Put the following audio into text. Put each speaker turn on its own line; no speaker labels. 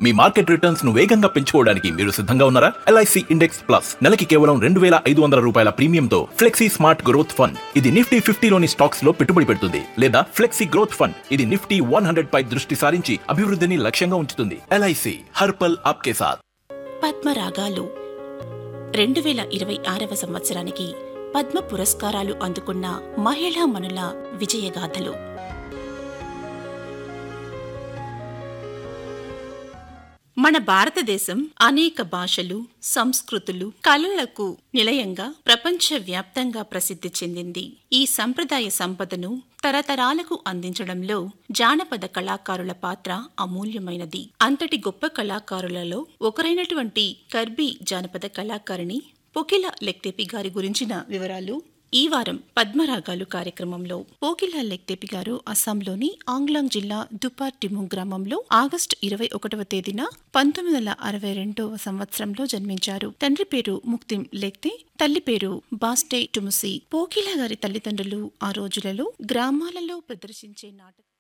మీ market returns ను వేగంగా పెంచుకోవడానికి మీరు సిద్ధంగా ఉన్నారా ఎల్ఐసి ఇండెక్స్ ప్లస్ నెలకి కేవలం రెండు వేల ఐదు వందల రూపాయల ప్రీమియంతో ఫ్లెక్సీ స్మార్ట్ గ్రోత్ ఫండ్ ఇది నిఫ్టీ ఫిఫ్టీలోని స్టాక్స్ లో పెట్టుబడి పెడుతుంది లేదా ఫ్లెక్సీ గ్రోత్ ఫండ్ ఇది నిఫ్టీ వన్ హండ్రెడ్ పై దృష్టి సారించి అభివృద్ధిని లక్ష్యంగా ఉంచుతుంది ఎల్ఐసి హర్పల్ ఆప్కే సాత్
పద్మరాగాలు రెండు వేల ఇరవై ఆరవ సంవత్సరానికి పద్మ పురస్కారాలు అందుకున్న మహిళా మనుల విజయగాథలు మన భారతదేశం అనేక భాషలు సంస్కృతులు కళలకు నిలయంగా ప్రపంచవ్యాప్తంగా ప్రసిద్ధి చెందింది ఈ సంప్రదాయ సంపదను తరతరాలకు అందించడంలో జానపద కళాకారుల పాత్ర అమూల్యమైనది అంతటి గొప్ప కళాకారులలో ఒకరైనటువంటి కర్బీ జానపద కళాకారిణి పోకిల లెక్తేపి గారి గురించిన వివరాలు ఈ వారం పద్మరాగాలు కార్యక్రమంలో పోకిల లెక్తేపి గారు అస్సాంలోని ఆంగ్లాంగ్ జిల్లా దుపార్ టిము గ్రామంలో ఆగస్టు ఇరవై ఒకటవ తేదీన పంతొమ్మిది వందల అరవై రెండవ సంవత్సరంలో జన్మించారు తండ్రి పేరు ముక్తిం లెక్తే తల్లి పేరు బాస్టే టుముసి పోకిల గారి తల్లిదండ్రులు ఆ రోజులలో గ్రామాలలో ప్రదర్శించే నాటక